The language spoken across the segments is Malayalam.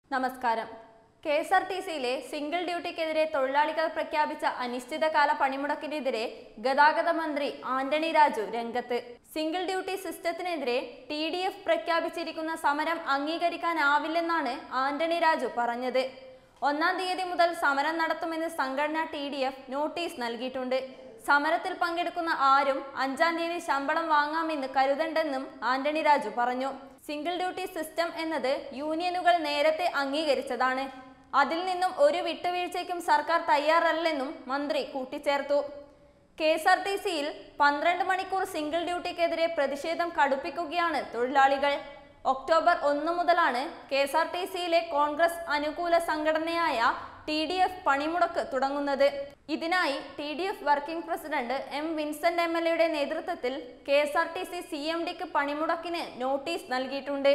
നമസ്കാരം കെ എസ് ആർ ടി സിയിലെ സിംഗിൾ ഡ്യൂട്ടിക്കെതിരെ തൊഴിലാളികൾ പ്രഖ്യാപിച്ച അനിശ്ചിതകാല പണിമുടക്കിനെതിരെ ഗതാഗത മന്ത്രി ആന്റണി രാജു രംഗത്ത് സിംഗിൾ ഡ്യൂട്ടി സിസ്റ്റത്തിനെതിരെ ടി ഡി എഫ് പ്രഖ്യാപിച്ചിരിക്കുന്ന സമരം അംഗീകരിക്കാനാവില്ലെന്നാണ് ആന്റണി രാജു പറഞ്ഞത് ഒന്നാം തീയതി മുതൽ സമരം നടത്തുമെന്ന് സംഘടന ടി ഡി എഫ് നോട്ടീസ് നൽകിയിട്ടുണ്ട് സമരത്തിൽ പങ്കെടുക്കുന്ന ആരും അഞ്ചാം തീയതി ശമ്പളം വാങ്ങാമെന്ന് കരുതണ്ടെന്നും ആന്റണി രാജു പറഞ്ഞു സിംഗിൾ ഡ്യൂട്ടി സിസ്റ്റം എന്നത് യൂണിയനുകൾ നേരത്തെ അംഗീകരിച്ചതാണ് അതിൽ നിന്നും ഒരു വിട്ടുവീഴ്ചയ്ക്കും സർക്കാർ തയ്യാറല്ലെന്നും മന്ത്രി കൂട്ടിച്ചേർത്തു കെ എസ് ആർ ടി സിയിൽ പന്ത്രണ്ട് മണിക്കൂർ സിംഗിൾ ഡ്യൂട്ടിക്കെതിരെ പ്രതിഷേധം കടുപ്പിക്കുകയാണ് തൊഴിലാളികൾ ഒക്ടോബർ ഒന്ന് മുതലാണ് കെ എസ് ആർ ടി സിയിലെ കോൺഗ്രസ് അനുകൂല സംഘടനയായ ടി ഡി എഫ് പണിമുടക്ക് തുടങ്ങുന്നത് ഇതിനായി T D F working president M Vincent M L എയുടെ നേതൃത്വത്തിൽ K S R T C C M ഡിക്ക് പണിമുടക്കിന് നോട്ടീസ് നൽകിയിട്ടുണ്ട്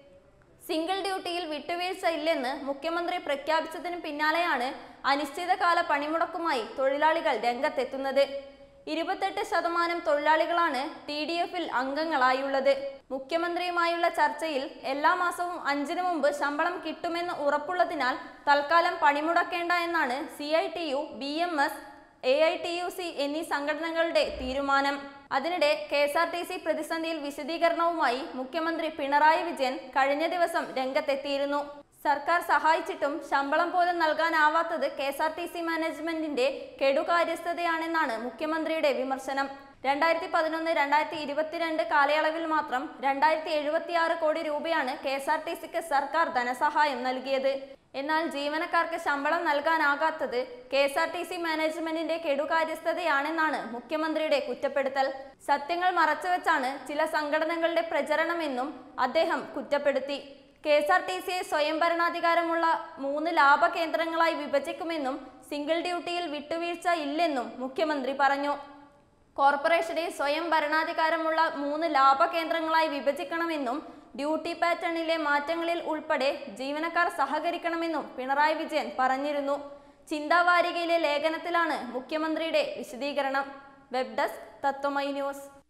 സിംഗിൾ ഡ്യൂട്ടിയിൽ വിട്ടുവീഴ്ച ഇല്ലെന്ന് മുഖ്യമന്ത്രി പ്രഖ്യാപിച്ചതിന് പിന്നാലെയാണ് അനിശ്ചിതകാല പണിമുടക്കുമായി തൊഴിലാളികൾ രംഗത്തെത്തുന്നത് ഇരുപത്തെട്ട് ശതമാനം തൊഴിലാളികളാണ് ടി ഡി എഫിൽ അംഗങ്ങളായുള്ളത് മുഖ്യമന്ത്രിയുമായുള്ള ചർച്ചയിൽ എല്ലാ മാസവും അഞ്ചിന് മുമ്പ് ശമ്പളം കിട്ടുമെന്ന് ഉറപ്പുള്ളതിനാൽ തൽക്കാലം പണിമുടക്കേണ്ട എന്നാണ് C I T U B M S A I T U C എന്നീ സംഘടനകളുടെ തീരുമാനം അതിനിടെ K S R T C പ്രതിസന്ധിയിൽ വിശദീകരണവുമായി മുഖ്യമന്ത്രി പിണറായി വിജയൻ കഴിഞ്ഞ ദിവസം രംഗത്തെത്തിയിരുന്നു സർക്കാർ സഹായിച്ചിട്ടും ശമ്പളം പോലും നൽകാനാവാത്തത് K S R T C മാനേജ്മെന്റിന്റെ കെടുകാര്യസ്ഥതയാണെന്നാണ് മുഖ്യമന്ത്രിയുടെ വിമർശനം രണ്ടായിരത്തി പതിനൊന്ന് രണ്ടായിരത്തി ഇരുപത്തിരണ്ട് കാലയളവിൽ മാത്രം രണ്ടായിരത്തി എഴുപത്തിയാറ് കോടി രൂപയാണ് കെ എസ് ആർ ടി സിക്ക് സർക്കാർ ധനസഹായം നൽകിയത് എന്നാൽ ജീവനക്കാർക്ക് ശമ്പളം നൽകാനാകാത്തത് K S R T C മാനേജ്മെന്റിന്റെ കെടുകാര്യസ്ഥതയാണെന്നാണ് മുഖ്യമന്ത്രിയുടെ കുറ്റപ്പെടുത്തൽ സത്യങ്ങൾ മറച്ചുവെച്ചാണ് ചില സംഘടനകളുടെ പ്രചരണമെന്നും അദ്ദേഹം കുറ്റപ്പെടുത്തി കെ എസ് ആർ ടി സിയെ സ്വയം ഭരണാധികാരമുള്ള മൂന്ന് ലാഭ കേന്ദ്രങ്ങളായി വിഭജിക്കുമെന്നും സിംഗിൾ ഡ്യൂട്ടിയിൽ വിട്ടുവീഴ്ച ഇല്ലെന്നും മുഖ്യമന്ത്രി പറഞ്ഞു കോർപ്പറേഷനെ സ്വയം ഭരണാധികാരമുള്ള മൂന്ന് ലാഭ കേന്ദ്രങ്ങളായി വിഭജിക്കണമെന്നും ഡ്യൂട്ടി പാറ്റേണിലെ മാറ്റങ്ങളിൽ ഉൾപ്പെടെ ജീവനക്കാർ സഹകരിക്കണമെന്നും പിണറായി വിജയൻ പറഞ്ഞിരുന്നു ചിന്താവാരികയിലെ ലേഖനത്തിലാണ് മുഖ്യമന്ത്രിയുടെ വിശദീകരണം വെബ് ഡെസ്ക് തത്വമൈ ന്യൂസ്